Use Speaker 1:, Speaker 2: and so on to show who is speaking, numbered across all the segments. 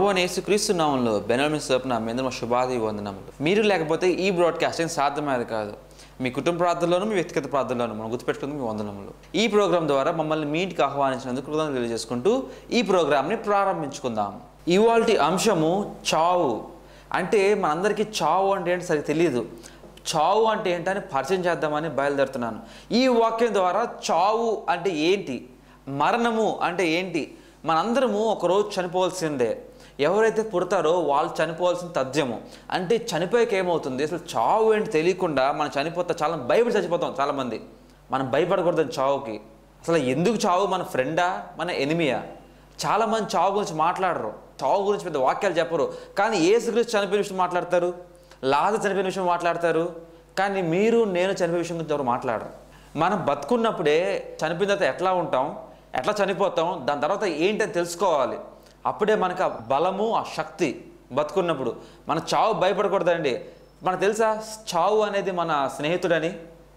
Speaker 1: ప్రభు అని యేసుక్రీస్తు నామంలో బెనమిన్ సోపున మీ అందరూ శుభాది వందనములు మీరు లేకపోతే ఈ బ్రాడ్కాస్టింగ్ సాధ్యమేది కాదు మీ కుటుంబ ప్రార్థనలోను మీ వ్యక్తిగత ప్రార్థనలోను మనం గుర్తుపెట్టుకుంది మీ వందనములు ఈ ప్రోగ్రాం ద్వారా మమ్మల్ని మీ ఇంటికి ఆహ్వానించినందుకు కృతజ్ఞతలు తెలియజేసుకుంటూ ఈ ప్రోగ్రామ్ని ప్రారంభించుకుందాం ఇవాల్టి అంశము చావు అంటే మనందరికీ చావు అంటే ఏంటి సరిగ్గా తెలియదు చావు అంటే ఏంటని పరిచయం చేద్దామని బయలుదేరుతున్నాను ఈ వాక్యం ద్వారా చావు అంటే ఏంటి మరణము అంటే ఏంటి మనందరము ఒకరోజు చనిపోవాల్సిందే ఎవరైతే పుడతారో వాళ్ళు చనిపోవాల్సిన తథ్యము అంటే చనిపోయాక ఏమవుతుంది అసలు చావు ఏంటి తెలియకుండా మనం చనిపోతా చాలా భయపడి చచ్చిపోతాం చాలామంది మనం భయపడకూడదు చావుకి అసలు ఎందుకు చావు మన ఫ్రెండా మన ఎనిమియా చాలామంది చావు గురించి మాట్లాడరు చావు గురించి పెద్ద వాక్యాలు చెప్పరు కానీ ఏసుక్రీస్తు చనిపోయిన విషయం మాట్లాడతారు లాజ చనిపోయిన విషయం మాట్లాడతారు కానీ మీరు నేను చనిపోయే విషయం గురించి ఎవరు మాట్లాడరు మనం బతుకున్నప్పుడే చనిపోయిన తర్వాత ఎట్లా ఉంటాం ఎట్లా చనిపోతాం దాని తర్వాత ఏంటని తెలుసుకోవాలి అప్పుడే మనకు ఆ బలము ఆ శక్తి బతుకున్నప్పుడు మన చావు భయపడకూడదండి మనకు తెలుసా చావు అనేది మన స్నేహితుడని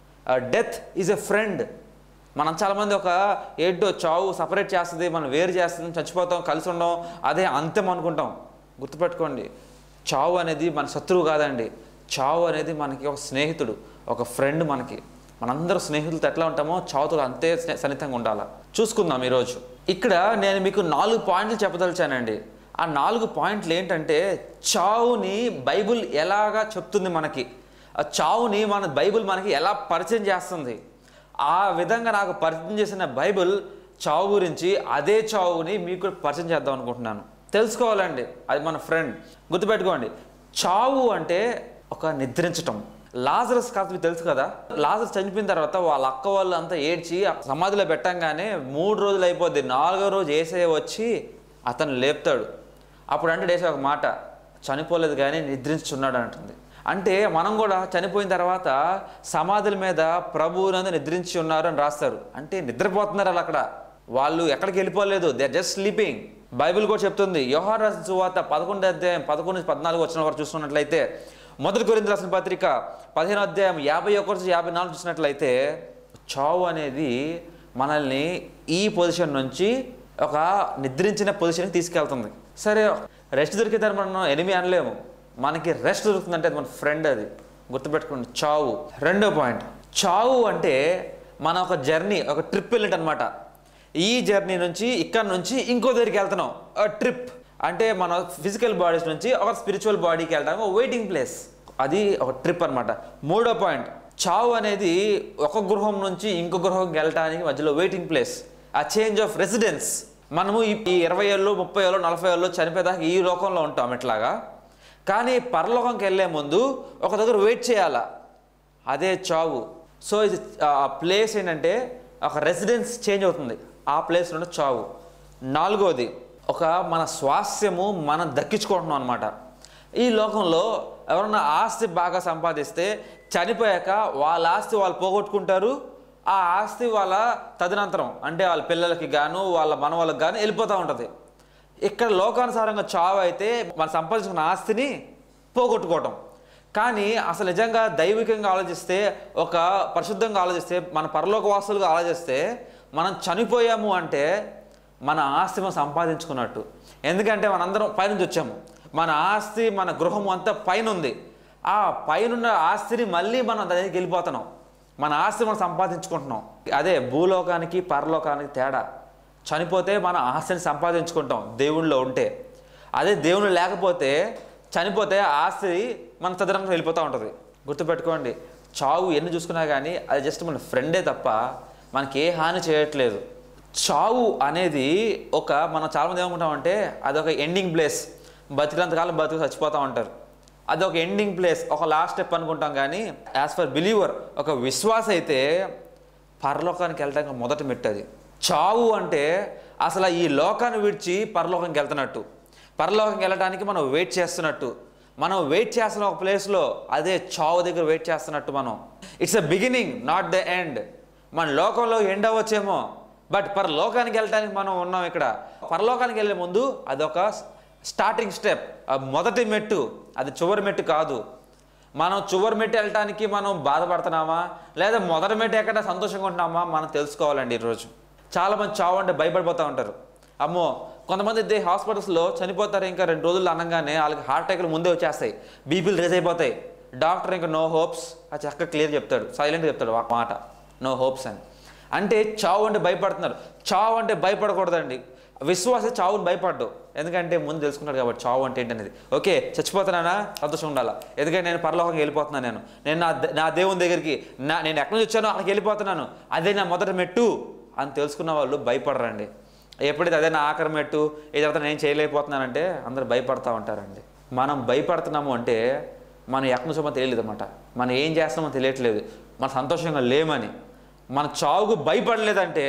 Speaker 1: డెత్ ఈజ్ ఎ ఫ్రెండ్ మనం చాలామంది ఒక ఏంటో చావు సపరేట్ చేస్తుంది మనం వేరు చేస్తుంది చచ్చిపోతాం కలిసి ఉండం అదే అంత్యం అనుకుంటాం గుర్తుపెట్టుకోండి చావు అనేది మన శత్రువు కాదండి చావు అనేది మనకి ఒక స్నేహితుడు ఒక ఫ్రెండ్ మనకి మనందరూ స్నేహితులతో ఎట్లా ఉంటామో చావుతో అంతే స్నే- సన్నిహితంగా ఉండాలి చూసుకుందాం ఈరోజు ఇక్కడ నేను మీకు నాలుగు పాయింట్లు చెప్పదలిచానండి ఆ నాలుగు పాయింట్లు ఏంటంటే చావుని బైబిల్ ఎలాగా చెప్తుంది మనకి ఆ చావుని మన బైబిల్ మనకి ఎలా పరిచయం చేస్తుంది ఆ విధంగా నాకు పరిచయం చేసిన బైబిల్ చావు గురించి అదే చావుని మీకు కూడా పరిచయం చేద్దాం అనుకుంటున్నాను తెలుసుకోవాలండి అది మన ఫ్రెండ్ గుర్తుపెట్టుకోండి చావు అంటే ఒక నిద్రించటం లాజరస్ కథ మీకు తెలుసు కదా లాజరస్ చనిపోయిన తర్వాత వాళ్ళ అక్క వాళ్ళు అంతా ఏడ్చి ఆ సమాధిలో పెట్టంగానే మూడు రోజులు అయిపోద్ది నాలుగో రోజు ఏసే వచ్చి అతను లేపుతాడు అప్పుడు అంటే డేసే ఒక మాట చనిపోలేదు కానీ నిద్రించున్నాడు అంటుంది అంటే మనం కూడా చనిపోయిన తర్వాత సమాధుల మీద ప్రభువునందు నిద్రించి ఉన్నారు అని రాస్తారు అంటే నిద్రపోతున్నారు వాళ్ళు అక్కడ వాళ్ళు ఎక్కడికి వెళ్ళిపోలేదు దే జస్ట్ స్లీపింగ్ బైబిల్ కూడా చెప్తుంది యోహాన్ రాసిన సువార్త పదకొండు అధ్యాయం పదకొండు నుంచి పద్నాలుగు వచ్చిన వరకు చూసుకున్నట్లయితే మొదటి కొరింది రాసిన పత్రిక పదిహేను అధ్యాయం యాభై ఒకటి నుంచి యాభై నాలుగు చూసినట్లయితే చావు అనేది మనల్ని ఈ పొజిషన్ నుంచి ఒక నిద్రించిన పొజిషన్కి తీసుకెళ్తుంది సరే రెస్ట్ దొరికితే మనం ఎనిమి అనలేము మనకి రెస్ట్ దొరుకుతుందంటే అది మన ఫ్రెండ్ అది గుర్తుపెట్టుకోండి చావు రెండో పాయింట్ చావు అంటే మన ఒక జర్నీ ఒక ట్రిప్ వెళ్ళినట్టు అనమాట ఈ జర్నీ నుంచి ఇక్కడ నుంచి ఇంకో దగ్గరికి వెళ్తున్నాం ట్రిప్ అంటే మన ఫిజికల్ బాడీస్ నుంచి ఒక స్పిరిచువల్ బాడీకి వెళ్ళడానికి ఒక వెయిటింగ్ ప్లేస్ అది ఒక ట్రిప్ అన్నమాట మూడో పాయింట్ చావు అనేది ఒక గృహం నుంచి ఇంకో గృహంకి వెళ్ళడానికి మధ్యలో వెయిటింగ్ ప్లేస్ ఆ చేంజ్ ఆఫ్ రెసిడెన్స్ మనము ఈ ఈ ఇరవై ఏళ్ళు ముప్పై ఏళ్ళు నలభై ఏళ్ళు చనిపోయేదాకా ఈ లోకంలో ఉంటాం ఇట్లాగా కానీ పరలోకంకి వెళ్ళే ముందు ఒక దగ్గర వెయిట్ చేయాలా అదే చావు సో ఇది ఆ ప్లేస్ ఏంటంటే ఒక రెసిడెన్స్ చేంజ్ అవుతుంది ఆ ప్లేస్లో చావు నాలుగోది ఒక మన స్వాస్థ్యము మనం దక్కించుకుంటున్నాం అనమాట ఈ లోకంలో ఎవరన్నా ఆస్తి బాగా సంపాదిస్తే చనిపోయాక వాళ్ళ ఆస్తి వాళ్ళు పోగొట్టుకుంటారు ఆ ఆస్తి వాళ్ళ తదనంతరం అంటే వాళ్ళ పిల్లలకి గాను వాళ్ళ మనవాళ్ళకి గాను వెళ్ళిపోతూ ఉంటుంది ఇక్కడ లోకానుసారంగా చావు అయితే మనం సంపాదించుకున్న ఆస్తిని పోగొట్టుకోవటం కానీ అసలు నిజంగా దైవికంగా ఆలోచిస్తే ఒక పరిశుద్ధంగా ఆలోచిస్తే మన పరలోక వాసులుగా ఆలోచిస్తే మనం చనిపోయాము అంటే మన ఆస్తి మనం సంపాదించుకున్నట్టు ఎందుకంటే మనందరం పైనుంచి వచ్చాము మన ఆస్తి మన గృహం అంతా పైన ఉంది ఆ పైనున్న ఆస్తిని మళ్ళీ మనం దానికి వెళ్ళిపోతున్నాం మన ఆస్తి మనం సంపాదించుకుంటున్నాం అదే భూలోకానికి పరలోకానికి తేడా చనిపోతే మన ఆస్తిని సంపాదించుకుంటాం దేవుళ్ళో ఉంటే అదే దేవుళ్ళు లేకపోతే చనిపోతే ఆ ఆస్తి మన తదనంగా వెళ్ళిపోతూ ఉంటుంది గుర్తుపెట్టుకోండి చావు ఎన్ని చూసుకున్నా కానీ అది జస్ట్ మన ఫ్రెండే తప్ప మనకి ఏ హాని చేయట్లేదు చావు అనేది ఒక మనం చాలామంది ఏమనుకుంటామంటే అదొక ఎండింగ్ ప్లేస్ బతికినంత కాలం బతుకు చచ్చిపోతూ ఉంటారు అది ఒక ఎండింగ్ ప్లేస్ ఒక లాస్ట్ స్టెప్ అనుకుంటాం కానీ యాజ్ ఫర్ బిలీవర్ ఒక విశ్వాస అయితే పరలోకానికి వెళ్ళడానికి మొదటి మెట్టు అది చావు అంటే అసలు ఈ లోకాన్ని విడిచి పరలోకానికి వెళ్తున్నట్టు పరలోకంకి వెళ్ళడానికి మనం వెయిట్ చేస్తున్నట్టు మనం వెయిట్ చేస్తున్న ఒక ప్లేస్లో అదే చావు దగ్గర వెయిట్ చేస్తున్నట్టు మనం it's a beginning not the end మన లోకంలో ఎండ్ అవ్వచ్చేమో బట్ పరలోకానికి వెళ్ళడానికి మనం ఉన్నాం ఇక్కడ పరలోకానికి వెళ్ళే ముందు అదొక స్టార్టింగ్ స్టెప్ మొదటి మెట్టు అది చివరి మెట్టు కాదు మనం చివరి మెట్టు వెళ్ళటానికి మనం బాధపడుతున్నామా లేదా మొదటి మెట్టు ఎక్కడ సంతోషంగా ఉంటున్నామా మనం తెలుసుకోవాలండి ఈరోజు చాలామంది చావు అంటే భయపడిపోతూ ఉంటారు అమ్మో కొంతమంది అయితే హాస్పిటల్స్లో చనిపోతారు ఇంకా రెండు రోజులు అనగానే వాళ్ళకి హార్ట్ అటాక్లు ముందే వచ్చేస్తాయి బీపీలు రేజ్ అయిపోతాయి డాక్టర్ ఇంకా నో హోప్స్ ఆ చక్క క్లియర్ చెప్తాడు సైలెంట్ చెప్తాడు ఆ మాట నో హోప్స్ అని అంటే చావు అంటే భయపడుతున్నారు చావు అంటే భయపడకూడదండి విశ్వాస చావుని భయపడ్డు ఎందుకంటే ముందు తెలుసుకున్నాడు కాబట్టి చావు అంటే ఏంటనేది ఓకే చచ్చిపోతున్నానా సంతోషం ఉండాలా ఎందుకంటే నేను పరలోకంకి వెళ్ళిపోతున్నాను నేను నేను నా ద- నా దేవుని దగ్గరికి నా నేను ఎక్కడి నుంచి వచ్చానో అక్కడికి వెళ్ళిపోతున్నాను అదే నా మొదటి మెట్టు అని తెలుసుకున్న వాళ్ళు భయపడరండి ఎప్పుడైతే అదే నా ఆఖరి మెట్టు ఈ తర్వాత నేను చేయలేకపోతున్నానంటే అందరూ భయపడతా ఉంటారండి మనం భయపడుతున్నాము అంటే మనం ఎక్కడి నుంచో మనకు తెలియలేదు అనమాట మనం ఏం చేస్తామో తెలియట్లేదు మనం సంతోషంగా లేమని మన చావుకు భయపడలేదంటే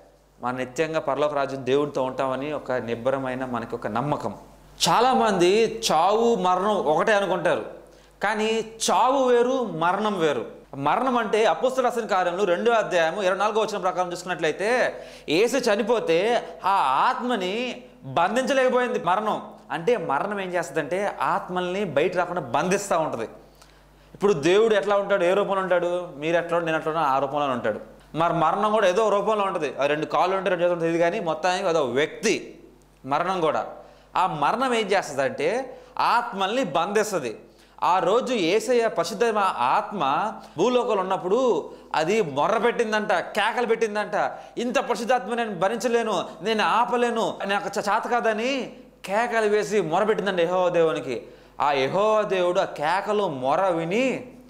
Speaker 1: మన నిత్యంగా పరలోక రాజ్యం దేవుడితో ఉంటామని ఒక నిబ్బరమైన మనకి ఒక నమ్మకం చాలామంది చావు మరణం ఒకటే అనుకుంటారు కానీ చావు వేరు మరణం వేరు మరణం అంటే అపుస్తల రాసిన కార్యంలో రెండో అధ్యాయము ఇరవై నాలుగో వచ్చిన ప్రకారం చూసుకున్నట్లయితే ఏసు చనిపోతే ఆ ఆత్మని బంధించలేకపోయింది మరణం అంటే మరణం ఏం చేస్తుందంటే ఆత్మల్ని బయట రాకుండా బంధిస్తూ ఉంటుంది ఇప్పుడు దేవుడు ఎట్లా ఉంటాడు ఏ రూపంలో ఉంటాడు మీరు ఎట్లా ఉంటే నేను ఎట్లా ఉన్నా ఆ రూపంలో ఉంటాడు మరి మరణం కూడా ఏదో రూపంలో ఉంటుంది ఆ రెండు కాళ్ళు ఉంటే రెండు చేతులు తెలియదు కానీ మొత్తానికి అదో వ్యక్తి మరణం కూడా ఆ మరణం ఏం చేస్తుంది ఆత్మల్ని బంధిస్తుంది ఆ రోజు ఏసయ్య పరిశుద్ధ ఆత్మ భూలోకంలో ఉన్నప్పుడు అది మొర్ర పెట్టిందంట కేకలు పెట్టిందంట ఇంత పరిశుద్ధాత్మ నేను భరించలేను నేను ఆపలేను నాకు చ- చేత కాదని కేకలు వేసి మొరపెట్టిందండి యహో దేవునికి ఆ యహో దేవుడు ఆ కేకలు మొర విని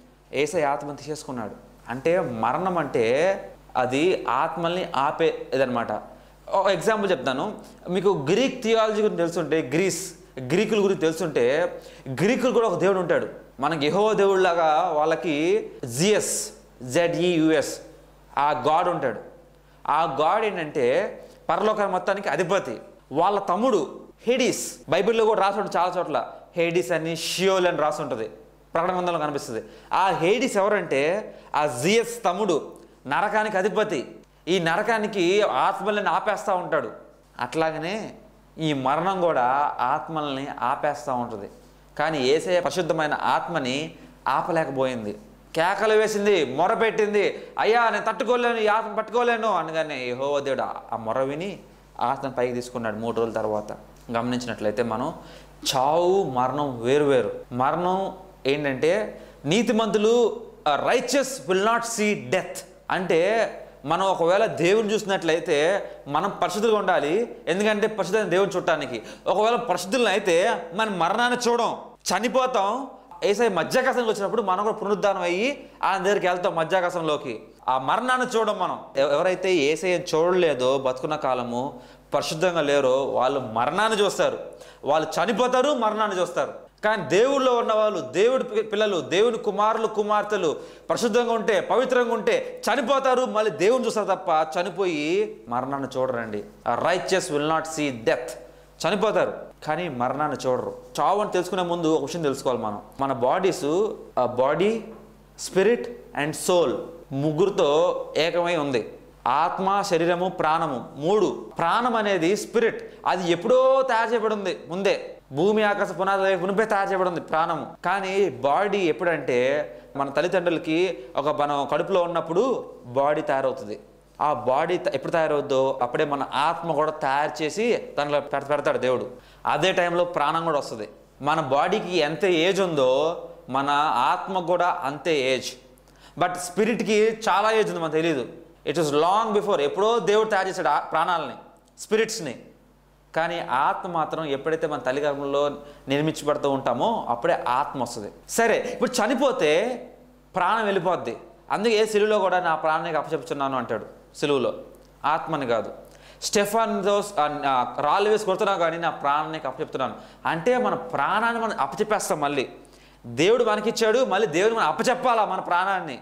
Speaker 1: ఏసై ఆత్మని తీసేసుకున్నాడు అంటే మరణం అంటే అది ఆత్మల్ని ఆపే ఇదనమాట ఒక ఎగ్జాంపుల్ చెప్తాను మీకు గ్రీక్ థియాలజీ గురించి తెలుసుంటే గ్రీస్ గ్రీకుల గురించి తెలుసుంటే గ్రీకులు కూడా ఒక దేవుడు ఉంటాడు మనకి యహో దేవుడిలాగా వాళ్ళకి జిఎస్ జెడ్ఈయుఎస్ ఆ గాడ్ ఉంటాడు ఆ గాడ్ ఏంటంటే పరలోక మొత్తానికి అధిపతి వాళ్ళ తమ్ముడు హెడీస్ బైబిల్లో కూడా రాసి ఉంటుంది చాలా చోట్ల హేడిస్ అని షియోల్ అని రాసి ఉంటుంది ప్రకటన గ్రంథంలో కనిపిస్తుంది ఆ హేడిస్ ఎవరంటే ఆ జిఎస్ తమ్ముడు నరకానికి అధిపతి ఈ నరకానికి ఆత్మల్ని ఆపేస్తూ ఉంటాడు అట్లాగనే ఈ మరణం కూడా ఆత్మల్ని ఆపేస్తూ ఉంటుంది కానీ ఏసే పరిశుద్ధమైన ఆత్మని ఆపలేకపోయింది కేకలు వేసింది మొరపెట్టింది అయ్యా నేను తట్టుకోలేను ఈ ఆత్మ పట్టుకోలేను అనగానే యహో దేవుడు ఆ- ఆ మొర విని ఆత్మ పైకి తీసుకున్నాడు మూడు రోజుల తర్వాత గమనించినట్లయితే మనం చావు మరణం వేరు వేరు మరణం ఏంటంటే నీతిమంతులు righteous will not see death అంటే మనం ఒకవేళ దేవుని చూసినట్లయితే మనం పరిశుద్ధులుగా ఉండాలి ఎందుకంటే పరిశుద్ధమైన దేవుని చూడటానికి ఒకవేళ పరిశుద్ధులను అయితే మనం మరణాన్ని చూడం చనిపోతాం ఏసై మధ్యాకాశంలోకి వచ్చినప్పుడు మనం కూడా పునరుద్ధానం అయ్యి ఆయన దగ్గరికి వెళ్తాం మధ్యాకాశంలోకి ఆ మరణాన్ని చూడం మనం ఎవ- ఎవరైతే ఏసఐని చూడలేదో బతుకున్న కాలము పరిశుద్ధంగా లేరో వాళ్ళు మరణాన్ని చూస్తారు వాళ్ళు చనిపోతారు మరణాన్ని చూస్తారు కానీ దేవుళ్ళో ఉన్న వాళ్ళు దేవుడి పి- పిల్లలు దేవుని కుమారులు కుమార్తెలు పరిశుద్ధంగా ఉంటే పవిత్రంగా ఉంటే చనిపోతారు మళ్ళీ దేవుని చూస్తారు తప్ప చనిపోయి మరణాన్ని చూడరండి righteous will not see death చనిపోతారు కానీ మరణాన్ని చూడరు చావు అని తెలుసుకునే ముందు ఒక విషయం తెలుసుకోవాలి మనం మన bodies body spirit and soul ముగ్గురుతో ఏకమై ఉంది ఆత్మ శరీరము ప్రాణము మూడు ప్రాణం అనేది స్పిరిట్ అది ఎప్పుడో తయారు చేయబడి ఉంది ముందే భూమి ఆకాశ పునాది మునిపే తయారు చేయబడి ఉంది ప్రాణము కానీ బాడీ ఎప్పుడంటే మన తల్లిదండ్రులకి ఒక మనం కడుపులో ఉన్నప్పుడు బాడీ తయారవుతుంది ఆ బాడీ త- ఎప్పుడు తయారవుద్దో అప్పుడే మన ఆత్మ కూడా తయారు చేసి దాంట్లో పెడ- పెడతాడు దేవుడు అదే టైంలో ప్రాణం కూడా వస్తుంది మన బాడీకి ఎంత ఏజ్ ఉందో మన ఆత్మ కూడా అంతే ఏజ్ బట్ స్పిరిట్కి చాలా ఏజ్ ఉంది మనకు తెలియదు ఇట్ ఇస్ లాంగ్ బిఫోర్ ఎప్పుడో దేవుడు తయారు చేశాడు ఆ ప్రాణాలని స్పిరిట్స్ని కానీ ఆత్మ మాత్రం ఎప్పుడైతే మన తల్లిగర్భంలో నిర్మించబడుతూ ఉంటామో అప్పుడే ఆత్మ వస్తుంది సరే ఇప్పుడు చనిపోతే ప్రాణం వెళ్ళిపోద్ది అందుకే ఏ సిలువలో కూడా నా ప్రాణానికి అప్పచెప్పుచున్నాను అంటాడు సిలువలో ఆత్మని కాదు స్టెఫాన్తో ఆ, ఆ, రాళ్ళు వేసి కొడుతున్నా కానీ నా ప్రాణానికి అప్పచెప్తున్నాను అంటే మన ప్రాణాన్ని మనం అప్పచెప్పేస్తాం మళ్ళీ దేవుడు మనకిచ్చాడు మళ్ళీ దేవుడు మనం అప్పచెప్పాలా మన ప్రాణాన్ని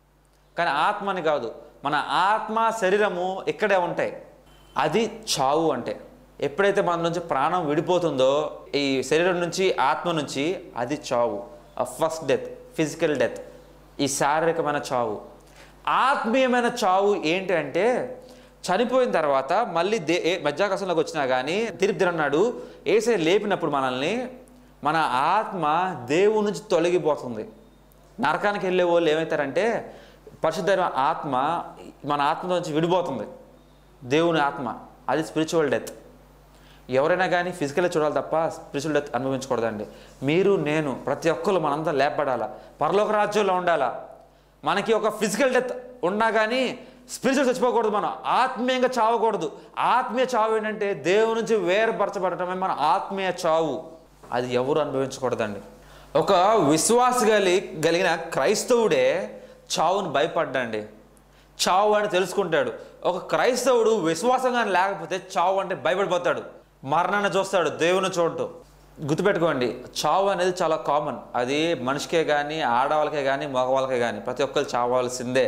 Speaker 1: కానీ ఆత్మని కాదు మన ఆత్మ శరీరము ఇక్కడే ఉంటాయి అది చావు అంటే ఎప్పుడైతే మన నుంచి ప్రాణం విడిపోతుందో ఈ శరీరం నుంచి ఆత్మ నుంచి అది చావు ఫస్ట్ డెత్ ఫిజికల్ డెత్ ఈ శారీరకమైన చావు ఆత్మీయమైన చావు ఏంటి అంటే చనిపోయిన తర్వాత మళ్ళీ దే ఏ మధ్యాకాశంలోకి వచ్చినా కానీ తిరుపతి అన్నాడు ఏసే లేపినప్పుడు మనల్ని మన ఆత్మ దేవుడి నుంచి తొలగిపోతుంది నరకానికి వెళ్ళే వాళ్ళు ఏమవుతారంటే పరిశుద్ధ ఆత్మ మన ఆత్మ నుంచి విడిపోతుంది దేవుని ఆత్మ అది స్పిరిచువల్ డెత్ ఎవరైనా కానీ ఫిజికల్గా చూడాలి తప్ప స్పిరిచువల్ డెత్ అనుభవించకూడదండి మీరు నేను ప్రతి ఒక్కరు మనంతా లేపడాలా పరలోక రాజ్యంలో ఉండాలా మనకి ఒక ఫిజికల్ డెత్ ఉన్నా కానీ స్పిరిచువల్ చచ్చిపోకూడదు మనం ఆత్మీయంగా చావకూడదు ఆత్మీయ చావు ఏంటంటే దేవుని నుంచి వేరుపరచబడటమే మన ఆత్మీయ చావు అది ఎవరు అనుభవించకూడదండి ఒక విశ్వాస గలి కలిగిన క్రైస్తవుడే చావుని భయపడ్డండి చావు అని తెలుసుకుంటాడు ఒక క్రైస్తవుడు విశ్వాసంగా లేకపోతే చావు అంటే భయపడిపోతాడు మరణాన్ని చూస్తాడు దేవుని చూడటం గుర్తుపెట్టుకోండి చావు అనేది చాలా కామన్ అది మనిషికే కానీ ఆడవాళ్ళకే కానీ మగవాళ్ళకే కానీ ప్రతి ఒక్కరు చావాల్సిందే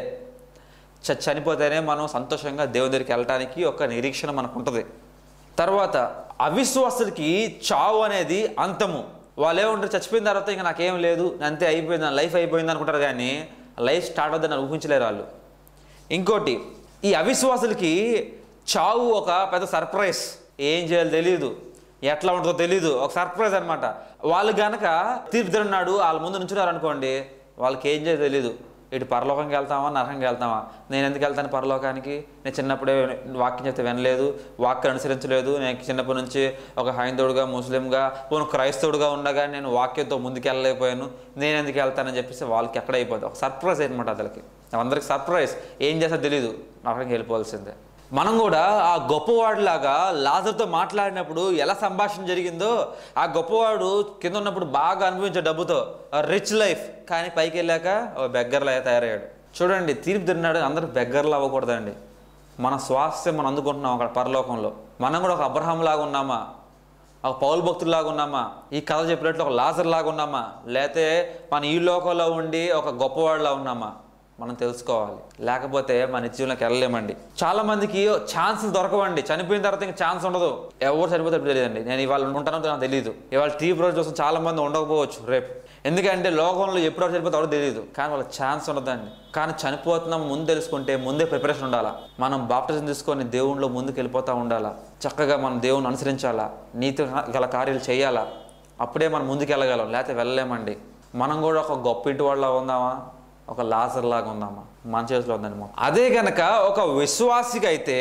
Speaker 1: చ చనిపోతేనే మనం సంతోషంగా దేవుని దగ్గరికి వెళ్ళటానికి ఒక నిరీక్షణ మనకు ఉంటుంది తర్వాత అవిశ్వాసులకి చావు అనేది అంతము వాళ్ళు ఏమంటారు చచ్చిపోయిన తర్వాత ఇంకా నాకేం లేదు అంతే అయిపోయింది నా లైఫ్ అయిపోయింది అనుకుంటారు కానీ లైఫ్ స్టార్ట్ అవుతుందని ఊహించలేరు వాళ్ళు ఇంకోటి ఈ అవిశ్వాసులకి చావు ఒక పెద్ద సర్ప్రైజ్ ఏం చేయాలో తెలియదు ఎట్లా ఉంటుందో తెలియదు ఒక సర్ప్రైజ్ అనమాట వాళ్ళు గనక తీర్పు తిన్నాడు వాళ్ళ ముందు నుంచున్నారు అనుకోండి వాళ్ళకి ఏం చేయాలో తెలియదు ఇటు పరలోకంకి వెళ్తామా నరకంకి వెళ్తామా నేను ఎందుకు వెళ్తాను పరలోకానికి నేను చిన్నప్పుడే వాక్యం చెప్తే వినలేదు వాక్యం అనుసరించలేదు నేను చిన్నప్పటి నుంచి ఒక హైందవుడుగా ముస్లింగా పోను క్రైస్తవుడుగా ఉండగా నేను వాక్యంతో ముందుకు వెళ్ళలేకపోయాను నేను ఎందుకు వెళ్తానని చెప్పేసి వాళ్ళకి ఎక్కడ అయిపోతుంది ఒక సర్ప్రైజ్ అనమాట అతనికి అందరికి సర్ప్రైజ్ ఏం చేస్తా తెలియదు నరకంకి వెళ్ళిపోవాల్సిందే మనం కూడా ఆ గొప్పవాడిలాగా లాజర్తో మాట్లాడినప్పుడు ఎలా సంభాషణ జరిగిందో ఆ గొప్పవాడు కింద ఉన్నప్పుడు బాగా అనుభవించే డబ్బుతో రిచ్ లైఫ్ కానీ పైకి వెళ్ళాక ఓ బెగ్గర్లా తయారయ్యాడు చూడండి తీర్పు తిన్నాడు అందరూ బెగ్గర్లు అవ్వకూడదండి మన స్వాస్థ్యం మనం అందుకుంటున్నాం అక్కడ పరలోకంలో మనం కూడా ఒక అబ్రహం లాగా ఉన్నామా ఒక పౌల్ భక్తుల్లాగా ఉన్నామా ఈ కథ చెప్పినట్లు ఒక లాజర్ లాగా ఉన్నామా లేతే మన ఈ లోకంలో ఉండి ఒక గొప్పవాడిలా ఉన్నామా మనం తెలుసుకోవాలి లేకపోతే మన జీవనంలోకి వెళ్ళలేమండి చాలా మందికి ఛాన్స్ దొరకవండి చనిపోయిన తర్వాత ఇంకా ఛాన్స్ ఉండదు ఎవరు చనిపోతే తెలియదండి నేను ఇవాళ ఉంటానో నాకు తెలియదు ఇవాళ టీవీ రోజు చూసిన చాలా మంది ఉండకపోవచ్చు రేపు ఎందుకంటే లోకంలో ఎప్పుడు చనిపోతారో తెలియదు కానీ వాళ్ళకి ఛాన్స్ ఉండదండి కానీ చనిపోతున్నాం ముందు తెలుసుకుంటే ముందే ప్రిపరేషన్ ఉండాలా మనం బాప్టిజం తీసుకొని దేవుణ్ణిలో ముందుకు వెళ్ళిపోతూ ఉండాలా చక్కగా మనం దేవుణ్ణి అనుసరించాలా నీతి గల కార్యాలు చేయాలా అప్పుడే మనం ముందుకు వెళ్ళగలం లేకపోతే వెళ్ళలేమండి మనం కూడా ఒక గొప్ప ఇంటి వాళ్ళ ఉందామా ఒక లాజర్ లాగా ఉందామా మన చేతిలో ఉందండి మొత్తం. అదే గనక ఒక విశ్వాసికి అయితే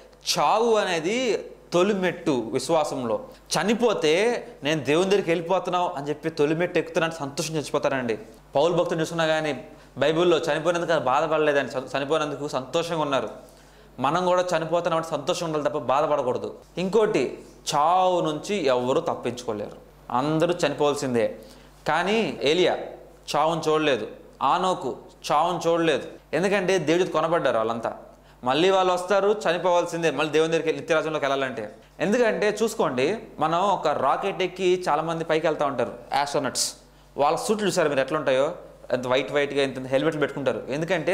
Speaker 1: చావు అనేది తొలిమెట్టు విశ్వాసంలో చనిపోతే నేను దేవుని దగ్గరికి వెళ్ళిపోతున్నావు అని చెప్పి తొలిమెట్టు ఎక్కుతున్నాను సంతోషం చచ్చిపోతారండి పౌలు భక్తులు చూసుకున్నా కానీ బైబిల్లో చనిపోయినందుకు అది బాధపడలేదండి చ- చనిపోయినందుకు సంతోషంగా ఉన్నారు మనం కూడా చనిపోతున్నాం అంటే సంతోషం ఉండాలి తప్ప బాధపడకూడదు ఇంకోటి చావు నుంచి ఎవరు తప్పించుకోలేరు అందరూ చనిపోవాల్సిందే కానీ ఏలియా చావును చూడలేదు ఆనోకు చావును చూడలేదు ఎందుకంటే దేవుడికి కొనబడ్డారు వాళ్ళంతా మళ్ళీ వాళ్ళు వస్తారు చనిపోవాల్సిందే మళ్ళీ దేవుని దగ్గరికి వెళ్ళి నిత్యరాజ్యంలోకి వెళ్ళాలంటే ఎందుకంటే చూసుకోండి మనం ఒక రాకెట్ ఎక్కి చాలామంది పైకి వెళ్తూ ఉంటారు ఆస్ట్రోనట్స్ వాళ్ళ సూట్లు చూసారు మీరు ఎట్లా ఉంటాయో ఎంత వైట్ వైట్గా ఇంత హెల్మెట్లు పెట్టుకుంటారు ఎందుకంటే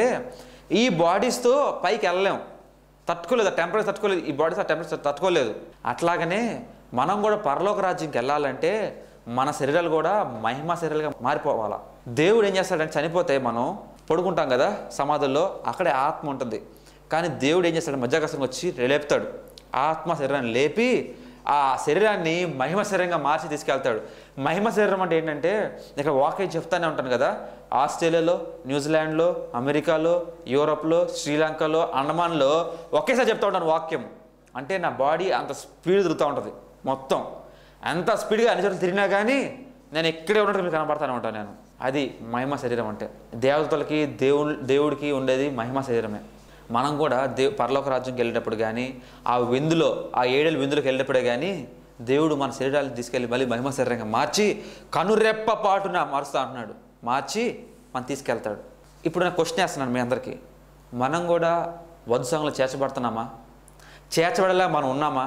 Speaker 1: ఈ బాడీస్తో పైకి వెళ్ళలేం తట్టుకోలేదు ఆ టెంపరేచర్ తట్టుకోలేదు ఈ బాడీస్ ఆ టెంపరేచర్ తట్టుకోలేదు అట్లాగనే మనం కూడా పరలోక రాజ్యంకి వెళ్ళాలంటే మన శరీరాలు కూడా మహిమ శరీరాలుగా మారిపోవాలా దేవుడు ఏం చేస్తాడంటే చనిపోతే మనం పడుకుంటాం కదా సమాధుల్లో అక్కడే ఆత్మ ఉంటుంది కానీ దేవుడు ఏం చేస్తాడు మధ్యాకాశంకి వచ్చి లేపుతాడు ఆత్మ శరీరాన్ని లేపి ఆ శరీరాన్ని మహిమ శరీరంగా మార్చి తీసుకెళ్తాడు మహిమ శరీరం అంటే ఏంటంటే ఇక్కడ వాక్యం చెప్తానే ఉంటాను కదా ఆస్ట్రేలియాలో న్యూజిలాండ్లో అమెరికాలో యూరోప్లో శ్రీలంకలో అండమాన్లో ఒకేసారి చెప్తా ఉంటాను వాక్యం అంటే నా బాడీ అంత స్పీడ్ తిరుగుతూ ఉంటుంది మొత్తం అంత స్పీడ్గా అన్ని చోట్ల తిరిగినా కానీ నేను ఎక్కడే ఉన్నట్టు మీకు కనపడతానే ఉంటాను నేను అది మహిమ శరీరం అంటే దేవతలకి దేవుడు దేవుడికి ఉండేది మహిమ శరీరమే మనం కూడా దేవ్ పరలోక రాజ్యంకి వెళ్ళేటప్పుడు కానీ ఆ విందులో ఆ ఏడేళ్ళ విందులోకి వెళ్ళేటప్పుడే కానీ దేవుడు మన శరీరాలను తీసుకెళ్ళి మళ్ళీ మహిమ శరీరంగా మార్చి కనురెప్ప పాటున మారుస్తా అంటున్నాడు మార్చి మనం తీసుకెళ్తాడు ఇప్పుడు నేను క్వశ్చన్ వేస్తున్నాను మీ అందరికీ మనం కూడా వధుసంగంలో చేర్చబడుతున్నామా చేర్చబడేలా మనం ఉన్నామా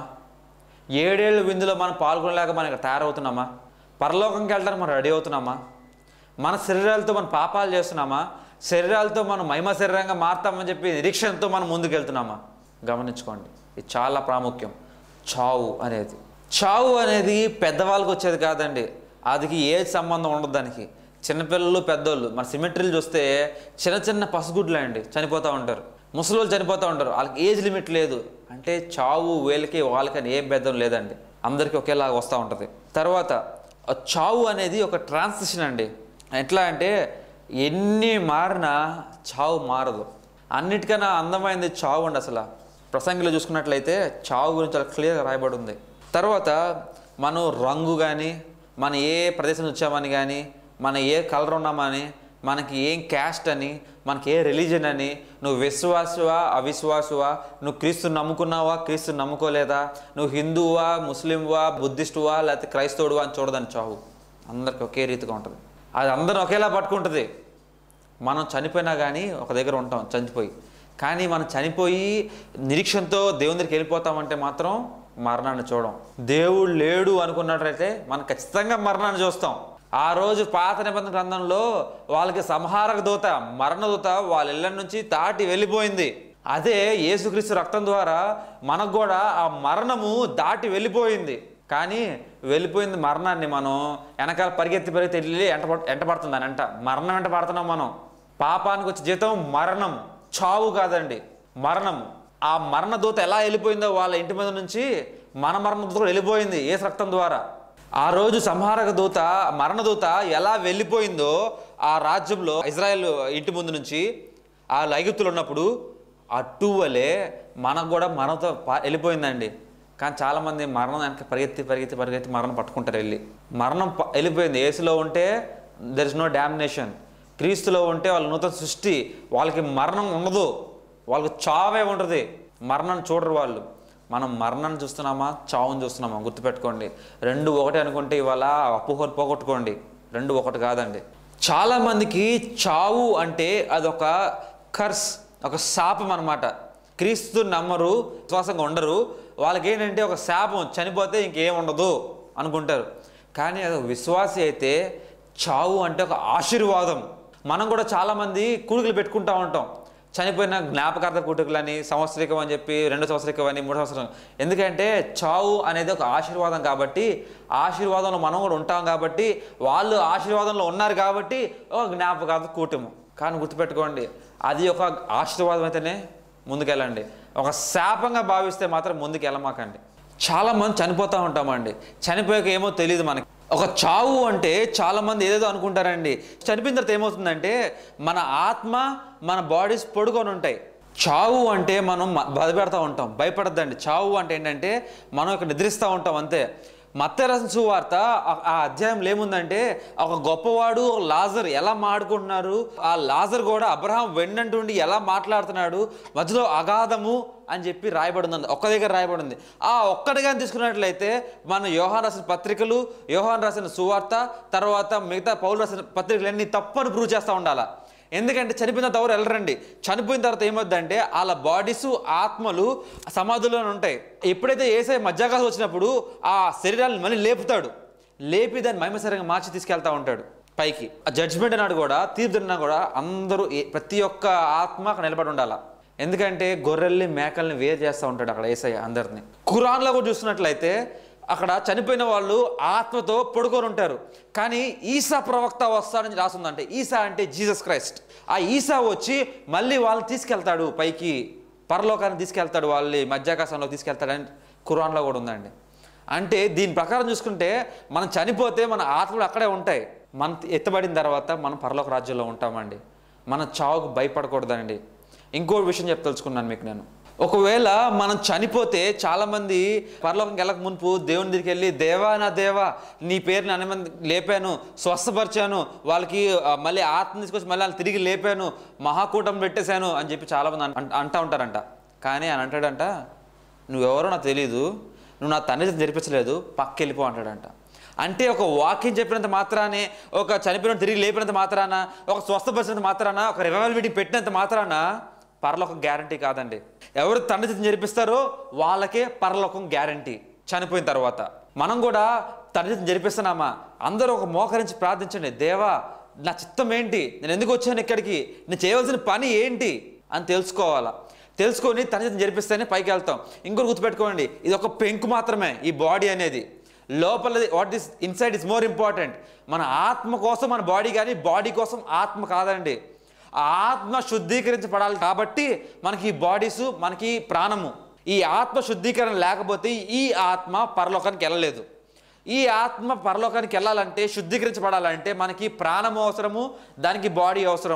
Speaker 1: ఏడేళ్ళ విందులో మనం పాల్గొనలేక మనం ఇక్కడ తయారవుతున్నామా పరలోకంకి వెళ్ళడానికి మనం రెడీ అవుతున్నామా మన శరీరాలతో మనం పాపాలు చేస్తున్నామా శరీరాలతో మనం మహిమ శరీరంగా మారుతామని చెప్పి నిరీక్షణతో మనం ముందుకు వెళ్తున్నామా గమనించుకోండి ఇది చాలా ప్రాముఖ్యం చావు అనేది చావు అనేది పెద్దవాళ్ళకి వచ్చేది కాదండి అది ఏ సంబంధం ఉండదు దానికి చిన్నపిల్లలు పెద్దోళ్ళు మన సిమెట్రీలు చూస్తే చిన్న చిన్న పసుగుడ్లు అండి చనిపోతూ ఉంటారు ముసలోళ్ళు చనిపోతూ ఉంటారు వాళ్ళకి ఏజ్ లిమిట్ లేదు అంటే చావు వీళ్ళకి వాళ్ళకని ఏం భేదం లేదండి అందరికీ ఒకేలాగా వస్తూ ఉంటుంది తర్వాత ఆ చావు అనేది ఒక ట్రాన్సిషన్ అండి ఎట్లా అంటే ఎన్ని మారినా చావు మారదు అన్నిటికన్నా అందమైనది చావు అండి అసలు ప్రసంగిలో చూసుకున్నట్లయితే చావు గురించి చాలా క్లియర్గా రాయబడి ఉంది తర్వాత మనం రంగు కానీ మన ఏ ప్రదేశం నుంచి వచ్చామని కానీ మన ఏ కలర్ ఉన్నామని మనకి ఏం క్యాస్ట్ అని మనకి ఏ రిలీజన్ అని నువ్వు విశ్వాసువా అవిశ్వాసువా నువ్వు క్రీస్తు నమ్ముకున్నావా క్రీస్తు నమ్ముకోలేదా నువ్వు హిందువా ముస్లింవా బుద్ధిస్టువా లేకపోతే క్రైస్తవుడువా అని చూడదని చావు అందరికి ఒకే రీతిగా ఉంటుంది అది అందరం ఒకేలా పట్టుకుంటుంది మనం చనిపోయినా కానీ ఒక దగ్గర ఉంటాం చనిపోయి కానీ మనం చనిపోయి నిరీక్షణతో దేవుని దగ్గరికి వెళ్ళిపోతామంటే మాత్రం మరణాన్ని చూడం దేవుడు లేడు అనుకున్నట్లయితే మనం ఖచ్చితంగా మరణాన్ని చూస్తాం ఆ రోజు పాత నిబంధన గ్రంథంలో వాళ్ళకి సంహారక దూత మరణ దూత వాళ్ళ ఇళ్ళ నుంచి దాటి వెళ్ళిపోయింది అదే యేసుక్రీస్తు రక్తం ద్వారా మనకు కూడా ఆ మరణము దాటి వెళ్ళిపోయింది కానీ వెళ్ళిపోయింది మరణాన్ని మనం వెనకాల పరిగెత్తి పరిగెత్తి వెళ్ళి ఎంట ఎంటపడుతుంది అని అంట మరణం వెంట పడుతున్నాం మనం పాపానికి వచ్చే జీతం మరణం చావు కాదండి మరణం ఆ మరణ దూత ఎలా వెళ్ళిపోయిందో వాళ్ళ ఇంటి మీద నుంచి మన మరణ దూత కూడా వెళ్ళిపోయింది ఏ రక్తం ద్వారా ఆ రోజు సంహారక దూత మరణ దూత ఎలా వెళ్ళిపోయిందో ఆ రాజ్యంలో ఇజ్రాయెల్ ఇంటి ముందు నుంచి ఆ లైగుత్తులు ఉన్నప్పుడు అట్టువలే మనకు కూడా మరణతో పా- వెళ్ళిపోయిందండి కానీ చాలామంది మరణం వెనక పరిగెత్తి పరిగెత్తి పరిగెత్తి మరణం పట్టుకుంటారు వెళ్ళి మరణం ప- వెళ్ళిపోయింది ఏసులో ఉంటే దెర్ ఇస్ నో డామినేషన్ క్రీస్తులో ఉంటే వాళ్ళ నూతన సృష్టి వాళ్ళకి మరణం ఉండదు వాళ్ళకి చావే ఉంటుంది మరణాన్ని చూడరు వాళ్ళు మనం మరణాన్ని చూస్తున్నామా చావుని చూస్తున్నామా గుర్తుపెట్టుకోండి రెండు ఒకటే అనుకుంటే ఇవాళ అపోహలు పోగొట్టుకోండి రెండు ఒకటి కాదండి చాలామందికి చావు అంటే అదొక కర్స్ ఒక శాపం అనమాట క్రీస్తు నమ్మరు విశ్వాసంగా ఉండరు వాళ్ళకి ఏంటంటే ఒక శాపం చనిపోతే ఇంకేం ఉండదు అనుకుంటారు కానీ అది ఒక విశ్వాసి అయితే చావు అంటే ఒక ఆశీర్వాదం మనం కూడా చాలామంది కూడికలు పెట్టుకుంటా ఉంటాం చనిపోయిన జ్ఞాపకార్థ కూటుకులని సంవత్సరికం అని చెప్పి రెండు సంవత్సరికం అని మూడు సంవత్సరం ఎందుకంటే చావు అనేది ఒక ఆశీర్వాదం కాబట్టి ఆశీర్వాదంలో మనం కూడా ఉంటాం కాబట్టి వాళ్ళు ఆశీర్వాదంలో ఉన్నారు కాబట్టి ఒక జ్ఞాపకార్థ కూటము కానీ గుర్తుపెట్టుకోండి అది ఒక ఆశీర్వాదం అయితేనే ముందుకెళ్ళండి ఒక శాపంగా భావిస్తే మాత్రం ముందుకు వెళ్ళమాకండి చాలా మంది చనిపోతూ ఉంటామండి చనిపోయాక ఏమో తెలియదు మనకి ఒక చావు అంటే చాలా మంది ఏదేదో అనుకుంటారండి చనిపోయిన తర్వాత ఏమవుతుందంటే మన ఆత్మ మన బాడీస్ పడుకొని ఉంటాయి చావు అంటే మనం మ- బాధపెడతా ఉంటాం భయపడద్దండి చావు అంటే ఏంటంటే మనం ఇక్కడ నిద్రిస్తూ ఉంటాం అంతే మత్తరసం సువార్త ఆ- ఆ అధ్యాయంలో ఏముందంటే ఒక గొప్పవాడు ఒక లాజర్ ఎలా మాడుకుంటున్నారు ఆ లాజర్ కూడా అబ్రహాం వెన్నంటుండి ఎలా మాట్లాడుతున్నాడు మధ్యలో అగాధము అని చెప్పి రాయబడింది ఒక్క దగ్గర రాయబడింది ఆ ఒక్కటిగా తీసుకున్నట్లయితే మన యోహాన్ రాసిన పత్రికలు యోహాన్ రాసిన సువార్త తర్వాత మిగతా పౌలు రాసిన పత్రికలన్నీ తప్పని ప్రూవ్ చేస్తూ ఉండాలా ఎందుకంటే చనిపోయిన తర్వాత ఎవరు వెళ్ళరండి చనిపోయిన తర్వాత ఏమవుద్దంటే వాళ్ళ బాడీస్ ఆత్మలు సమాధుల్లోనే ఉంటాయి ఎప్పుడైతే ఏసై మధ్యాకాశం వచ్చినప్పుడు ఆ శరీరాలను మళ్ళీ లేపుతాడు లేపి దాన్ని మహిమసరంగా మార్చి తీసుకెళ్తా ఉంటాడు పైకి ఆ జడ్జ్మెంట్ అన్నాడు కూడా తీర్పు అన్నా కూడా అందరూ ఏ- ప్రతి ఒక్క ఆత్మ అక్కడ నిలబడి ఉండాలా ఎందుకంటే గొర్రెల్ని మేకల్ని వేరు చేస్తూ ఉంటాడు అక్కడ ఏసయ్య అందరిని ఖురాన్లో కూడా చూస్తున్నట్లయితే అక్కడ చనిపోయిన వాళ్ళు ఆత్మతో పడుకొని ఉంటారు కానీ ఈసా ప్రవక్త వస్తాడని రాస్తుందంటే ఈసా అంటే జీసస్ క్రైస్ట్ ఆ ఈసా వచ్చి మళ్ళీ వాళ్ళని తీసుకెళ్తాడు పైకి పరలోకాన్ని తీసుకెళ్తాడు వాళ్ళని మధ్యాకాశంలో తీసుకెళ్తాడని ఖురాన్లో కూడా ఉందండి అంటే దీని ప్రకారం చూసుకుంటే మనం చనిపోతే మన ఆత్మలు అక్కడే ఉంటాయి మన ఎత్తబడిన తర్వాత మనం పరలోక రాజ్యంలో ఉంటామండి మన చావుకు భయపడకూడదండి ఇంకో విషయం చెప్తలుచుకున్నాను మీకు నేను ఒకవేళ మనం చనిపోతే చాలామంది పరలోకంకి వెళ్ళక మునుపు దేవుని దగ్గరికి వెళ్ళి దేవా నా దేవా నీ పేరుని అనే మంది లేపాను స్వస్థపరిచాను వాళ్ళకి ఆ, మళ్ళీ ఆత్మ తీసుకొచ్చి మళ్ళీ వాళ్ళని తిరిగి లేపాను మహాకూటం పెట్టేశాను అని చెప్పి చాలామంది అన్- అంటా ఉంటారంట కానీ ఆయన అంటాడంట నువ్వెవరో నాకు తెలియదు నువ్వు నా తండ్రి జరిపించలేదు పక్క వెళ్ళిపో అంటాడంట అంటే ఒక వాక్యం చెప్పినంత మాత్రానే ఒక చనిపోయిన తిరిగి లేపినంత మాత్రాన ఒక స్వస్థపరిచినంత మాత్రాన ఒక రివైవల్ మీటింగ్ పెట్టినంత మాత్రాన పరలోకం గ్యారంటీ కాదండి ఎవరు తండ్రి చేతిని జరిపిస్తారో వాళ్ళకే పరలోకం గ్యారంటీ చనిపోయిన తర్వాత మనం కూడా తండ్రి చేతిని జరిపిస్తున్నామా అందరూ ఒక మోకరించి ప్రార్థించండి దేవా నా చిత్తం ఏంటి నేను ఎందుకు వచ్చాను ఇక్కడికి నేను చేయవలసిన పని ఏంటి అని తెలుసుకోవాలా తెలుసుకొని తన చేతిని జరిపిస్తేనే పైకి వెళ్తాం ఇంకోటి గుర్తుపెట్టుకోండి ఇది ఒక పెంకు మాత్రమే ఈ బాడీ అనేది లోపలది what is inside is more important మన ఆత్మ కోసం మన బాడీ కానీ బాడీ కోసం ఆత్మ కాదండి ఆ ఆత్మ శుద్ధీకరించబడాలి కాబట్టి మనకి ఈ బాడీస్ మనకి ప్రాణము ఈ ఆత్మ శుద్ధీకరణ లేకపోతే ఈ ఆత్మ పరలోకానికి వెళ్ళలేదు ఈ ఆత్మ పరలోకానికి వెళ్ళాలంటే శుద్ధీకరించబడాలంటే మనకి ప్రాణము అవసరము దానికి బాడీ అవసరము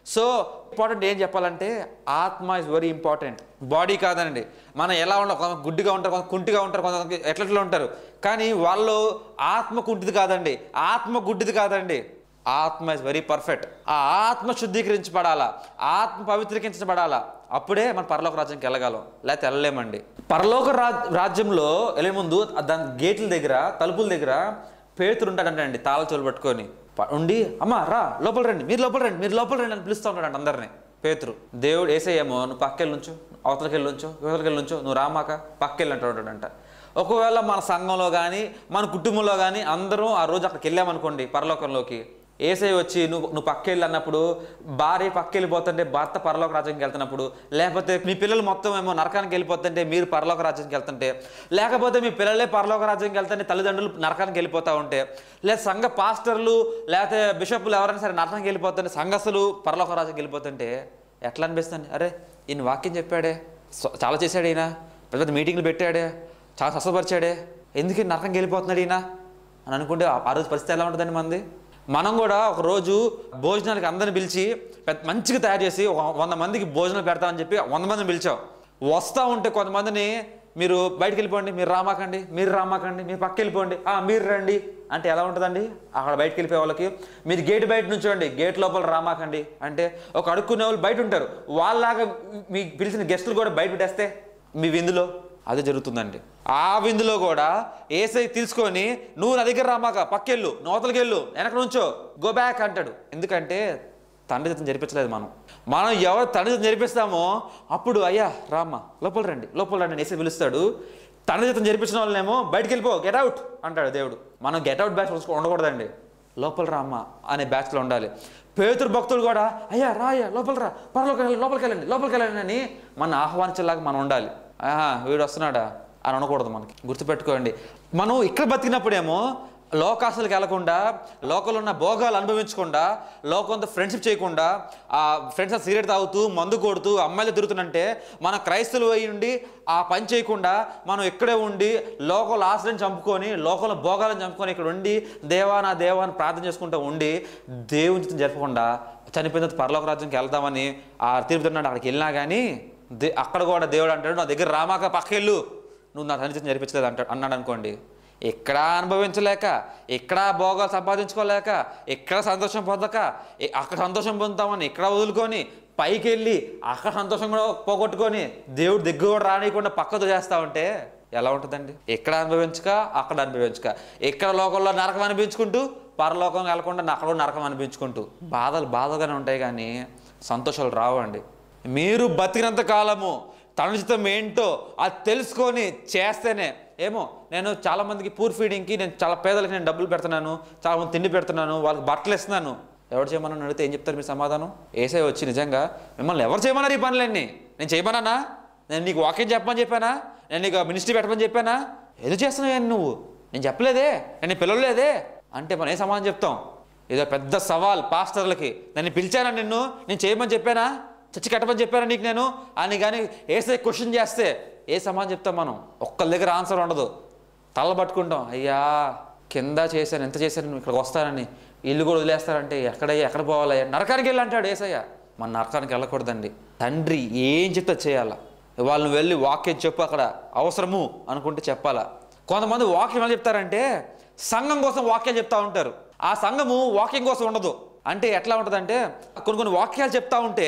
Speaker 1: సో ఇంపార్టెంట్ ఏం చెప్పాలంటే ఆత్మ ఇస్ వెరీ ఇంపార్టెంట్ బాడీ కాదండి మనం ఎలా ఉంటాం కొంత గుడ్డిగా ఉంటారు కొంత కుంటిగా ఉంటారు కొంత ఎట్లెట్లా ఉంటారు కానీ వాళ్ళు ఆత్మ కుంటిది కాదండి ఆత్మ గుడ్డిది కాదండి ఆత్మ ఇస్ వెరీ పర్ఫెక్ట్ ఆ ఆత్మ శుద్ధీకరించబడాలా ఆత్మ పవిత్రీకరించబడాలా అప్పుడే మన పరలోక రాజ్యానికి వెళ్ళగలం లేకపోతే వెళ్ళలేమండి పరలోక రాజ్ రాజ్యంలో వెళ్ళే ముందు దాని గేట్ల దగ్గర తలుపుల దగ్గర పేతురు ఉంటాడంట అండి తాళ చెవులు పట్టుకొని ప- ఉండి అమ్మ రా లోపల రండి మీరు లోపల రండి మీరు లోపల రండి అని పిలుస్తూ ఉంటాడంట అందరినీ పేతురు దేవుడు ఏసేయేమో నువ్వు పక్కెళ్ళి నుంచో అవతలకి వెళ్ళి నుంచో యువతలకి వెళ్ళి నుంచో నువ్వు రామాక పక్కెళ్ళి అంటాడంట ఒకవేళ మన సంఘంలో కానీ మన కుటుంబంలో కానీ అందరం ఆ రోజు అక్కడికి వెళ్ళామనుకోండి పరలోకంలోకి ఏసై వచ్చి నువ్వు నువ్వు పక్కెళ్ళి అన్నప్పుడు భార్య పక్కెళ్ళిపోతుంటే భర్త పరలోక రాజ్యానికి వెళ్తున్నప్పుడు లేకపోతే మీ పిల్లలు మొత్తం ఏమో నరకానికి వెళ్ళిపోతుంటే మీరు పరలోక రాజ్యానికి వెళ్తుంటే లేకపోతే మీ పిల్లలే పరలోక రాజ్యానికి వెళ్తుంటే తల్లిదండ్రులు నరకానికి వెళ్ళిపోతూ ఉంటే లేదా సంఘ పాస్టర్లు లేకపోతే బిషప్లు ఎవరైనా సరే నరకానికి వెళ్ళిపోతుంటే సంఘస్థులు పరలోక రాజ్యానికి వెళ్ళిపోతుంటే ఎట్లా అనిపిస్తుంది అరే ఈయన వాక్యం చెప్పాడే స్వ- చాలా చేశాడు ఈయన పెద్ద పెద్ద మీటింగ్లు పెట్టాడే చాలా స్వస్థపరిచాడే ఎందుకు ఈయన నరకంకి వెళ్ళిపోతున్నాడు ఈయన అని అనుకుంటే ఆ- ఆ రోజు పరిస్థితి ఎలా ఉంటుందండి మంది మనం కూడా ఒక రోజు భోజనాలకి అందరిని పిలిచి పెద్ద మంచిగా తయారు చేసి ఒక వంద మందికి భోజనాలు పెడతామని చెప్పి వంద మందిని పిలిచాం వస్తూ ఉంటే కొంతమందిని మీరు బయటికి వెళ్ళిపోండి మీరు రామాకండి మీరు రామాకండి మీరు పక్క వెళ్ళిపోండి "ఆ, మీరు రండి అంటే ఎలా ఉంటుందండి అక్కడ బయటికి వెళ్ళిపోయే వాళ్ళకి మీరు గేట్ బయట నుంచోండి గేట్ లోపల రామాకండి అంటే ఒక అడుక్కునే వాళ్ళు బయట ఉంటారు వాళ్ళలాగా మీకు పిలిచిన గెస్టులు కూడా బయట పెట్టేస్తే మీ విందులో అదే జరుగుతుందండి ఆ విందులో కూడా ఏసై తీసుకొని నువ్వు నా దగ్గర రామాక పక్కెళ్ళు నోతలకి వెళ్ళు వెనక నుంచో గో బ్యాక్ అంటాడు ఎందుకంటే తండ్రి చేతం జరిపించలేదు మనం మనం ఎవరు తండ్రి చేతం జరిపిస్తామో అప్పుడు అయ్యా రామ్మ లోపల రండి లోపల రండి అని ఏసై పిలుస్తాడు తండ్రి చేతం జరిపించిన వాళ్ళనేమో బయటికి వెళ్ళిపో గెట్ అవుట్ అంటాడు దేవుడు మనం గెట్ అవుట్ బ్యాచ్ ఉండకూడదండి లోపల రామ్మ అనే బ్యాచ్లో ఉండాలి పేతురు భక్తులు కూడా అయ్యా రా అయ్యా లోపల రా పరలోకి వెళ్ళండి లోపలికి వెళ్ళండి లోపలికి వెళ్ళండి అని మన ఆహ్వానించేలాగా మనం ఉండాలి ఆహా వీడు వస్తున్నాడా అని అనకూడదు మనకి గుర్తుపెట్టుకోండి మనం ఇక్కడ బతికినప్పుడేమో లోకాసులకు వెళ్లకుండా లోకంలో ఉన్న భోగాలు అనుభవించకుండా లోకంతో ఫ్రెండ్షిప్ చేయకుండా ఆ ఫ్రెండ్స్ సిగరెట్ తాగుతూ మందు కొడుతూ అమ్మాయిలు తిరుగుతుంటే మన క్రైస్తవులు అయి ఉండి ఆ పని చేయకుండా మనం ఇక్కడే ఉండి లోకంలో ఆశ్రయం చంపుకొని లోకంలో భోగాలను చంపుకొని ఇక్కడ ఉండి దేవా నా దేవా అని ప్రార్థన చేసుకుంటూ ఉండి దేవుని చిత్తం జరపకుండా చనిపోయిన తర్వాత పరలోక రాజ్యానికి వెళ్దామని ఆ తిరుగుతున్నాడు అక్కడికి వెళ్ళినా కానీ దే అక్కడ కూడా దేవుడు అంటాడు నా దగ్గర రామాక పక్కెళ్ళు నువ్వు నా తండ్రి చిత్తం జరిపించలేదు అంటాడు అన్నాడు అనుకోండి ఎక్కడ అనుభవించలేక ఎక్కడ భోగాలు సంపాదించుకోలేక ఎక్కడ సంతోషం పొందక ఎ- అక్కడ సంతోషం పొందుతామని ఇక్కడ వదులుకొని పైకి వెళ్ళి అక్కడ సంతోషం కూడా పోగొట్టుకొని దేవుడు దగ్గర కూడా రానియకుండా పక్కతో చేస్తా ఉంటే ఎలా ఉంటుందండి ఎక్కడ అనుభవించక అక్కడ అనుభవించక ఎక్కడ లోకంలో నరకం అనిపించుకుంటూ పరలోకం వెళ్లకుండా అక్కడ నరకం అనిపించుకుంటూ బాధలు బాధగానే ఉంటాయి కానీ సంతోషాలు రావండి మీరు బతికినంత కాలము తన చిత్తం ఏంటో అది తెలుసుకొని చేస్తేనే ఏమో నేను చాలామందికి పూర్ ఫీడింగ్కి నేను చాలా పేదలకి నేను డబ్బులు పెడుతున్నాను చాలా మంది తిండి పెడుతున్నాను వాళ్ళకి బట్టలు ఇస్తున్నాను ఎవరు చేయమని అడిగితే ఏం చెప్తారు మీ సమాధానం ఏసై వచ్చి నిజంగా మిమ్మల్ని ఎవరు చేయమన్నారు ఈ పనులన్నీ నేను చేయమన్నానా నేను నీకు వాక్యం చెప్పమని చెప్పానా నేను నీకు మినిస్ట్రీ పెట్టమని చెప్పానా ఎందుకు చేస్తున్నావు నువ్వు నేను చెప్పలేదే నేను పిలవలేదే అంటే మనం ఏ సమాధానం చెప్తాం ఏదో పెద్ద సవాల్ పాస్టర్లకి నన్ను పిలిచానా నిన్ను నేను చేయమని చెప్పానా చచ్చి కట్టమని చెప్పానా నీకు నేను అని కానీ ఏసే క్వశ్చన్ చేస్తే ఏ సమాధానం చెప్తాం మనం ఒక్కళ్ళ దగ్గర ఆన్సర్ ఉండదు తల పట్టుకుంటాం అయ్యా కింద చేశాను ఎంత చేశాను నువ్వు ఇక్కడికి వస్తానని ఇల్లు కూడా వదిలేస్తారంటే ఎక్కడయ్యా ఎక్కడ పోవాలయ్యా నరకానికి వెళ్ళి అంటాడు ఏసయ్య మన నరకానికి వెళ్ళకూడదండి తండ్రి ఏం చెప్తే చేయాలా వాళ్ళని వెళ్ళి వాక్యం చెప్పు అక్కడ అవసరము అనుకుంటే చెప్పాలా కొంతమంది వాక్యం ఎలా చెప్తారంటే సంఘం కోసం వాక్యాలు చెప్తా ఉంటారు ఆ సంఘము వాక్యం కోసం ఉండదు అంటే ఎట్లా ఉంటుందంటే కొన్ని కొన్ని వాక్యాలు చెప్తా ఉంటే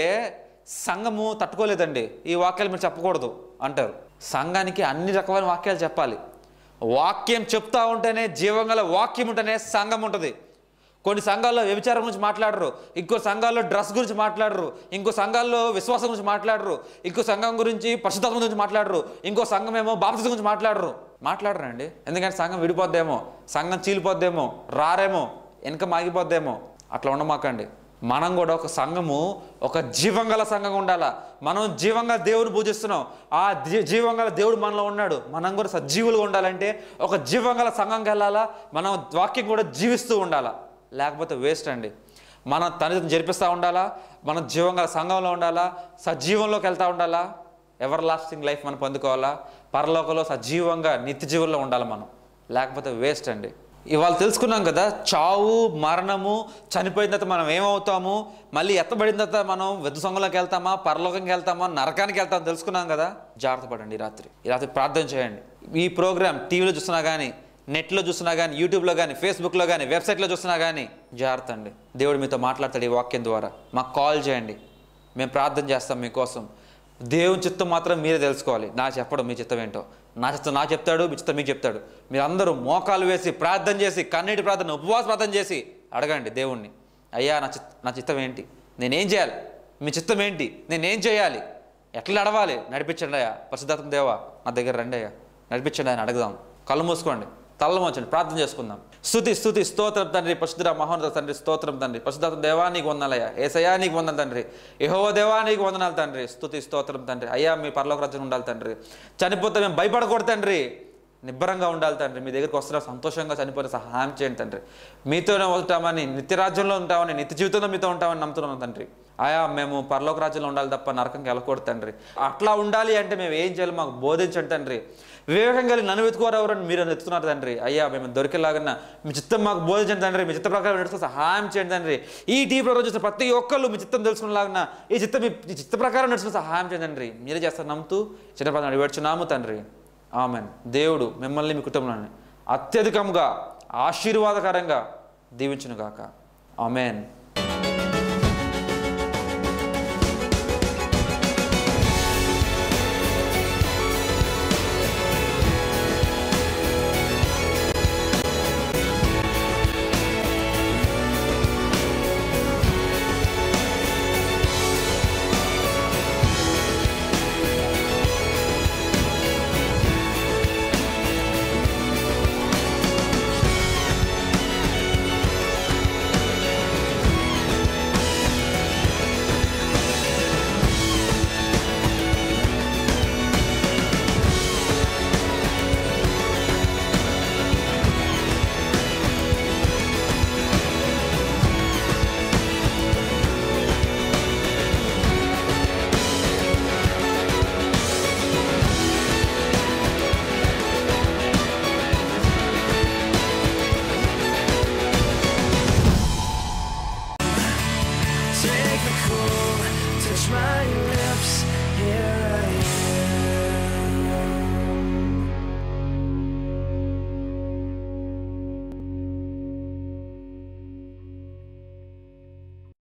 Speaker 1: సంఘము తట్టుకోలేదండి ఈ వాక్యాలు మీరు చెప్పకూడదు అంటారు సంఘానికి అన్ని రకమైన వాక్యాలు చెప్పాలి వాక్యం చెప్తా ఉంటేనే జీవంగల వాక్యం ఉంటేనే సంఘం ఉంటుంది కొన్ని సంఘాల్లో వ్యభిచారం గురించి మాట్లాడరు ఇంకో సంఘాల్లో డ్రెస్ గురించి మాట్లాడరు ఇంకో సంఘాల్లో విశ్వాసం గురించి మాట్లాడరు ఇంకో సంఘం గురించి పరిశుద్ధత్వం గురించి మాట్లాడరు ఇంకో సంఘం ఏమో బాప్తిజం గురించి మాట్లాడరు మాట్లాడరండి ఎందుకంటే సంఘం విడిపోద్దేమో సంఘం చీలిపోద్దేమో రారేమో వెనక మాగిపోద్దేమో అట్లా ఉండమాకండి మనం కూడా ఒక సంఘము ఒక జీవంగల సంఘంగా ఉండాలా మనం జీవంగా దేవుని పూజిస్తున్నాం ఆ జీ- జీవంగల దేవుడు మనలో ఉన్నాడు మనం కూడా సజీవులుగా ఉండాలంటే ఒక జీవంగల సంఘంకి వెళ్ళాలా మనం వాక్యం కూడా జీవిస్తూ ఉండాలా లేకపోతే వేస్ట్ అండి మన తల్లిదండ్రులు జరిపిస్తూ ఉండాలా మన జీవంగల సంఘంలో ఉండాలా సజీవంలోకి వెళ్తూ ఉండాలా ఎవర్ లాస్టింగ్ లైఫ్ మనం పొందుకోవాలా పరలోకంలో సజీవంగా నిత్య జీవంలో ఉండాలి మనం లేకపోతే వేస్ట్ అండి ఇవాళ తెలుసుకున్నాం కదా చావు మరణము చనిపోయిన తర్వాత మనం ఏమవుతాము మళ్ళీ ఎత్తబడిన తర్వాత మనం వెద్దు సొంగంలోకి వెళ్తామా పరలోకంకి వెళ్తామా నరకానికి వెళ్తామా తెలుసుకున్నాం కదా జాగ్రత్త పడండి ఈ రాత్రి ఈ రాత్రి ప్రార్థన చేయండి ఈ ప్రోగ్రామ్ టీవీలో చూసినా కానీ నెట్లో చూసినా కానీ యూట్యూబ్లో కానీ ఫేస్బుక్లో కానీ వెబ్సైట్లో చూసినా కానీ జాగ్రత్త అండి దేవుడు మీతో మాట్లాడతాడు ఈ వాక్యం ద్వారా మాకు కాల్ చేయండి మేము ప్రార్థన చేస్తాం మీకోసం దేవుని చిత్తం మాత్రం మీరే తెలుసుకోవాలి నా చెప్పడం మీ చిత్తం ఏంటో నా చిత్తం నా చెప్తాడు మీ చిత్తం మీకు చెప్తాడు మీరు అందరూ మోకాలు వేసి ప్రార్థన చేసి కన్నీటి ప్రార్థన ఉపవాస ప్రార్థన చేసి అడగండి దేవుణ్ణి అయ్యా నా చిత్ నా చిత్తం ఏంటి నేనేం చేయాలి మీ చిత్తం ఏంటి నేనేం చేయాలి ఎట్లా నడవాలి నడిపించండి అయ్యా పరిశుద్ధాత్మ దేవా నా దగ్గర రండి అయ్యా నడిపించండి ఆయన అడుగుదాం కళ్ళు మూసుకోండి తల్ల మోచండి ప్రార్థన చేసుకుందాం స్థుతి స్థుతి స్తోత్రం తండ్రి పరిశుద్ధ మహోన్నత తండ్రి స్తోత్రం తండ్రి పరిశుద్ధాత్మ దేవా నీకు వందనాలయ్యా ఏసయ్యా నీకు వందనాలు తండ్రి యహో దేవా నీకు వందనాలు తండ్రి స్థుతి స్తోత్రం తండ్రి అయ్యా మీ పరలోక రాజ్యం ఉండాలి తండ్రి చనిపోతే మేము భయపడకూడదు తండ్రి నిబ్బరంగా ఉండాలి తండ్రి మీ దగ్గరికి వస్తున్న సంతోషంగా చనిపోతే సహాయం చేయండి తండ్రి మీతోనే ఉంటామని నిత్య రాజ్యంలో ఉంటామని నిత్య జీవితంలో మీతో ఉంటామని నమ్ముతున్నాం తండ్రి ఆయా మేము పరలోక రాజ్యంలో ఉండాలి తప్ప నరకంకి వెళ్ళకూడదు తండ్రి అట్లా ఉండాలి అంటే మేము ఏం చేయాలి మాకు బోధించండి తండ్రి వివేకం కలిగి నన్ను వెతుకోరు ఎవరని మీరు ఎత్తుకున్నారు తండ్రి అయ్యా మేము దొరికేలాగా మీ చిత్తం మాకు బోధించండి తండ్రి మీ చిత్త ప్రకారం నడుస్తూ సహాయం చేయండి తండ్రి ఈ టీ ప్రోగ్రామ్ చూసిన ప్రతి ఒక్కళ్ళు మీ చిత్తం తెలుసుకునేలాగా ఈ చిత్తం మీ ఈ చిత్త ప్రకారం నడుచుకుని సహాయం చేయండి తండ్రి మీరే చేస్తారు నమ్ముతూ చిన్న పదం అడిగడుచున్నాము తండ్రి ఆమెన్ దేవుడు మిమ్మల్ని మీ కుటుంబాన్ని అత్యధికంగా ఆశీర్వాదకరంగా దీవించునుగాక ఆమెన్